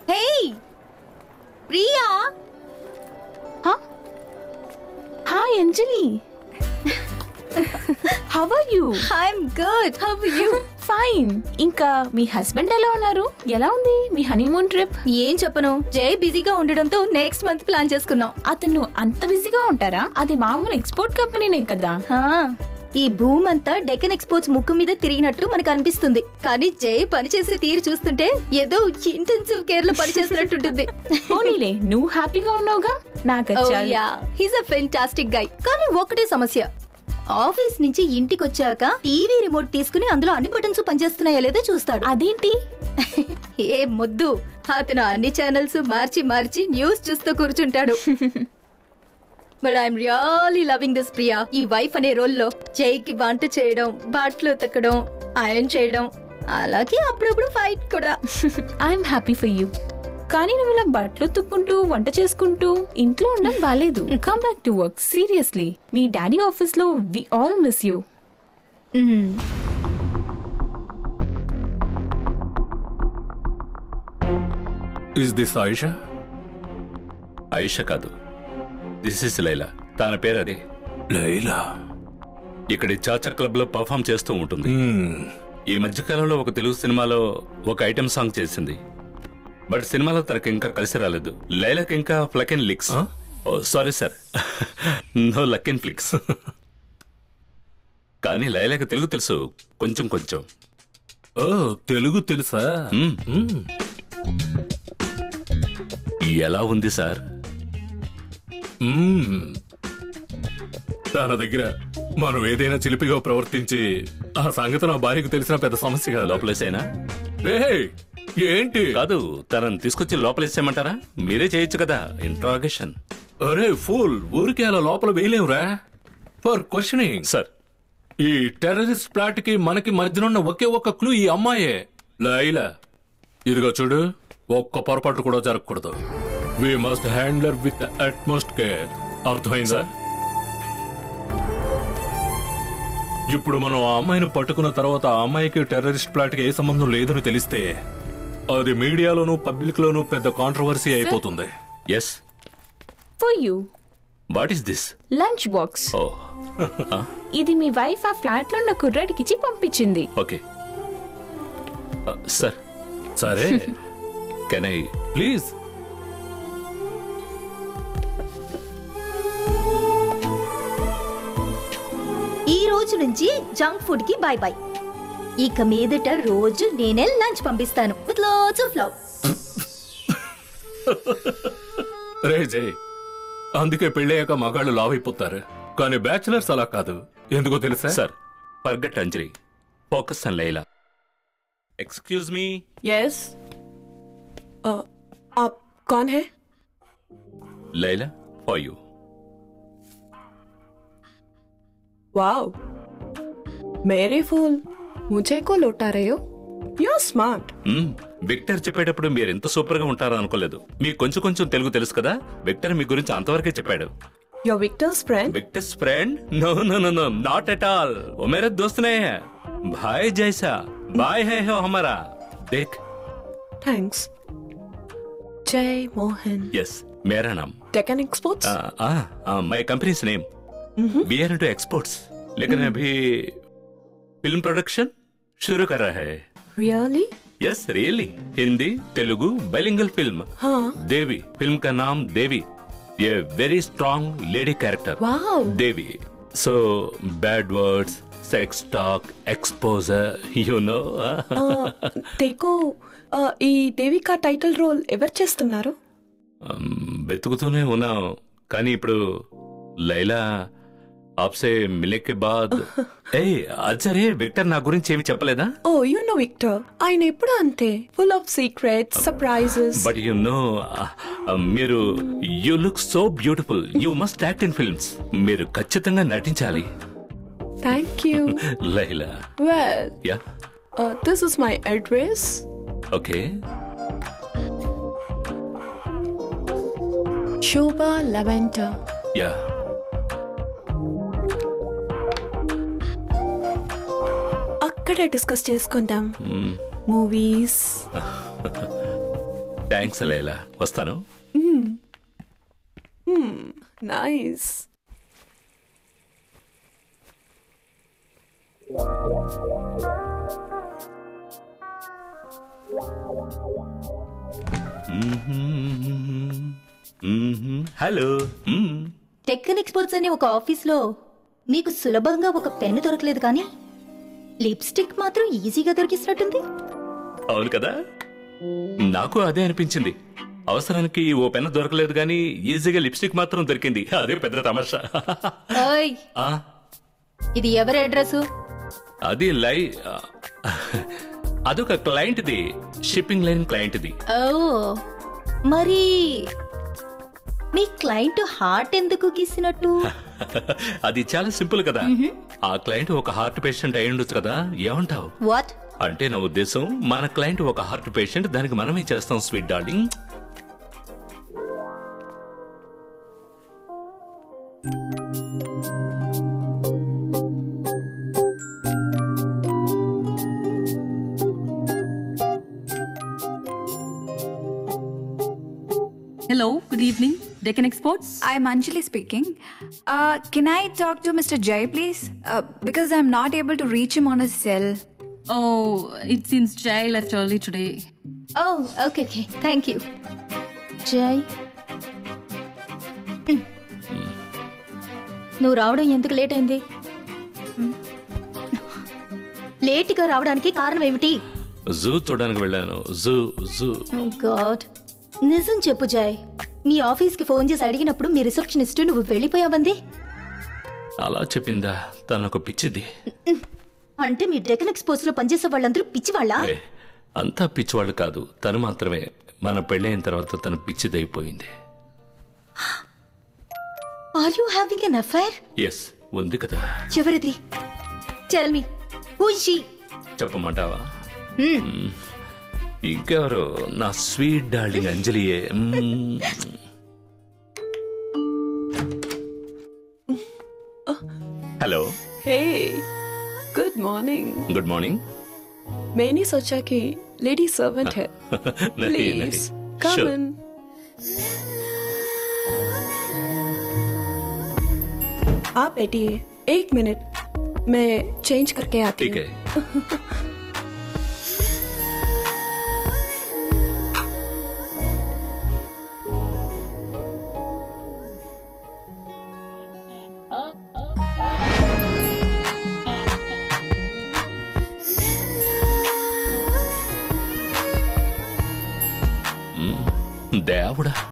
Hey Priya hi Anjali how are you I'm good how you fine ఇంకా మీ husband ఎలా ఉన్నారు ఎలా ఉంది మీ హనీమూన్ ట్రిప్ ఏం చెప్పను జై బిజీగా ఉండడంతో నెక్స్ట్ మంత్ ప్లాన్ చేసుకున్నాం అతను అంత బిజీగా ఉంటారా అది మామూలు ఎక్స్పోర్ట్ కంపెనీనే కదా హా, ఈ భూమి అంతా డెక్కన్ ఎక్స్పోర్ట్స్ ముక్కు మీద తిరిగినట్టు మనకు అనిపిస్తుంది కానీ జై పనిచేసే తీరు చూస్తుంటే ఏదో ఇంటెన్సివ్ కేర్ లో పనిచేస్తున్నట్టుంటుంది పోనీలే నువ్వు హ్యాపీగా ఉన్నావుగా నాకు Oh, చాలు. హీస్ అ ఫెంటాస్టిక్ గై కానీ ఒకటే సమస్య ఆఫీస్ నుంచి ఇంటికి వచ్చాక టీవీ రిమోట్ తీసుకుని అందులో అన్ని బటన్స్ పనిచేస్తున్నాయో లేదో చూస్తాడు అదేంటి ఏ మొద్దు అతను అన్ని ఛానల్స్ మార్చి మార్చి న్యూస్ చూస్తూ కూర్చుంటాడు but I'm really loving this Priya ఈ వైఫ్ అనే రోల్లో జైకి వంట చేయడం బట్టలు ఉతకడం ఐరన్ చేయడం అలాగే అప్పుడప్పుడు ఫైట్ కూడా ఐఎమ్ హ్యాపీ ఫర్ యూ కానీ నువ్వు ఇలా బట్టలు తుక్కుంటూ వంట చేసుకుంటూ ఇంట్లో ఉండడం బాలేదు come back to work seriously మీ డాడీ ఆఫీస్ లో we all miss you hmm. Is this Ayesha Aisha కాదు దిస్ ఇస్ లైలా తన పేరు అదే లైలా ఇక్కడి చాచా క్లబ్ లో పర్ఫామ్ చేస్తూ ఉంటుంది ఈ మధ్యకాలంలో ఒక తెలుగు సినిమాలో ఒక ఐటెం సాంగ్ చేసింది బట్ సినిమాలో తనకి ఇంకా కలిసి రాలేదు లైలాకి ఇంకా ఫ్లక్ అండ్ లిక్స్ Huh? Oh sorry sir no luck and flicks కానీ లైలాకి తెలుగు తెలుసు కొంచెం కొంచెం ఓ తెలుగు తెలుసా మ్మ్. మ్మ్. ఎలా ఉంది సార్ మ్మ్. తన దగ్గర మనం ఏదైనా చిలిపిగా ప్రవర్తించి ఆ సంగతి నా భార్యకు తెలిసిన పెద్ద సమస్య కాదు లోపలేసేనా ఏయ్, ఏంటి కాదు తనని తీసుకొచ్చి లోపలేసేయమంటారా మీరే చేయొచ్చు కదా ఇంట్రాగేషన్ అరే ఫూల్ ఊరికే అలా లోపల వేయలేవురా ఫర్ క్వశ్చనింగ్ సార్ ఈ టెర్రరిస్ట్ ప్లాట్ కి మనకి మధ్యనున్న ఒకే ఒక్క క్లూ ఈ అమ్మాయే లైలా ఇదిగో చూడు ఒక్క పొరపాటు కూడా జరగకూడదు we must handler with utmost care అర్థమైందా ఇప్పుడు మనం ఆ అమ్మాయిని పట్టుకున్న తర్వాత ఆ అమ్మాయికి టెర్రరిస్ట్ ప్లాట్ కి ఏ సంబంధం లేదని తెలిస్తే అది మీడియాలోనూ పబ్లిక్ లోనూ పెద్ద కాంట్రవర్సీ అయిపోతుంది yes for you what is this lunch box ఓ ఇది మీ వైఫ్ ఆ ఫ్లాట్ లో ఉన్న కుర్రాడికి ఇచ్చి పంపించింది ఓకే సార్ సరే కెన్ ఐ ప్లీజ్ ఈ రోజు నుంచి జంక్ ఫుడ్ కి బై బై ఇక మీదట రోజు నేనే లంచ్ పంపిస్తాను విత్ లాట్స్ ఆఫ్ లవ్ రే జై అందుకే పెళ్ళయ్యాక మగాళ్ళు లావ్ అయిపోతారు కానీ బ్యాచులర్స్ అలా కాదు ఎందుకో తెలుసా sir forget Anjali focus on Laila excuse me yes uh, आप कौन है లైలా ఫర్ యూ वाओ मेरे फूल मुझे को लौटा रहे हो यू स्मार्ट విక్టర్ చెప్పేటప్పుడు మీరు ఎంత సూపర్ గా ఉంటారో అనుకోలేదు మీకు కొంచెం కొంచెం తెలుగు తెలుసు కదా విక్టర్ మీ గురించి అంతవరకే చెప్పాడు your Victor's friend Victor's friend no no no no not at all वो मेरा दोस्त नहीं है भाई जैसा भाई है हो हमारा देख थैंक्स जय मोहन यस मेरा नाम Deccan exports my company's name we are into exports लेकिन अभी फिल्म प्रोडक्शन शुरू कर रहा है really yes really Hindi Telugu bilingual film हाँ देवी फिल्म का नाम देवी ये very strong lady character wow Devi so bad words sex talk exposure you know देखो uh, ఈ దేవిక టైటిల్ రోల్ ఎవరు చేస్తున్నారు Um, వెతుకుతూనే ఉన్నాం కానీ ఇప్పుడు లైలా ఆప్సే మిలేకే బాద్ ఏ అచ్చరే విక్టర్ నా గురించి ఏమి చెప్పలేదా ఓ యు నో విక్టర్ ఆయన ఎప్పుడు అంతే full of secrets surprises but you know మీరు you look so beautiful you must act in films మీరు ఖచ్చితంగా నటించాలి thank you Laila well yeah this is my address okay Shobha లెవెంటర్ యా అక్కడే డిస్కస్ చేసుకుందాం మూవీస్ థ్యాంక్స్ లైలా వస్తాను nice hello hmm. Deccan exports అనే ఒక ఆఫీస్లో మీకు సులభంగా ఒక పెన్ను దొరకలేదు కానీ లిప్స్టిక్ మాత్రం ఈజీగా దొరికిస్తున్నట్టుంది అవును కదా నాకు అదే అనిపించింది అవసరానికి ఓ పెన్ దొరకలేదు కానీ ఈజీగా లిప్స్టిక్ మాత్రం దొరికింది అదే పెద్ద తమాషా ఓయ్ ఆ, ఇది ఎవరి అడ్రస్ అది లై ఆ, అదొక క్లయింట్ది షిప్పింగ్ లైన్ క్లయింట్ది ఓ మరి మీ క్లయింట్ హార్ట్ ఎందుకు గీసినట్టు అది చాలా సింపుల్ కదా ఆ క్లయింట్ ఒక హార్ట్ పేషెంట్ అయి ఉండొచ్చు కదా ఏమంటావు వాట్ అంటే నా ఉద్దేశం మన క్లయింట్ ఒక హార్ట్ పేషెంట్ దానికి మనమే చేస్తాం sweet darling Hello, good evening, Deccan Exports. I'm Anjali speaking. Uh, can I talk to Mr. Jay, please? Uh, because I'm not able to reach him on his cell. Oh, it seems Jay left early today. Oh okay okay thank you Jay నువ్వు రావడం ఎందుకు late అయింది లేట్గా రావడానికి కారణం ఏమిటి zoo చూడడానికి వెళ్ళాను జూ జూ గాడ్ నిజం చెప్పు జాయ్ మీ ఆఫీస్కి ఫోన్ చేసి అడిగినప్పుడు మీ రిసెప్షనిస్ట్ నువ్వు వెళ్ళిపోయావంది అలా చెప్పిందా తను ఒక పిచ్చిది అంటే మీ డెకన్ ఎక్స్పోజ్ లో పనిచేసే వాళ్ళందరూ పిచ్చివాళ్ళా ఏ, అంతా పిచ్చివాళ్ళు కాదు తను మాత్రమే మన పెళ్ళైన తర్వాత తను పిచ్చిదైపోయింది are you having an affair yes ఉంది కదా ఎవరిది టెల్ మీ హూ షీ చెప్పమంటావా మ్మ్. ఇంకెవరు నా స్వీట్ డార్లింగ్ అంజలియే hmm. Hello hey good morning good morning मैंने सोचा कि लेडी सर्वेंट है नहीं प्लीज नहीं कम Sure. इन आप बैठिए एक मिनट मैं चेंज करके आती ठीक हूँ है మ్మ్. దేవుడా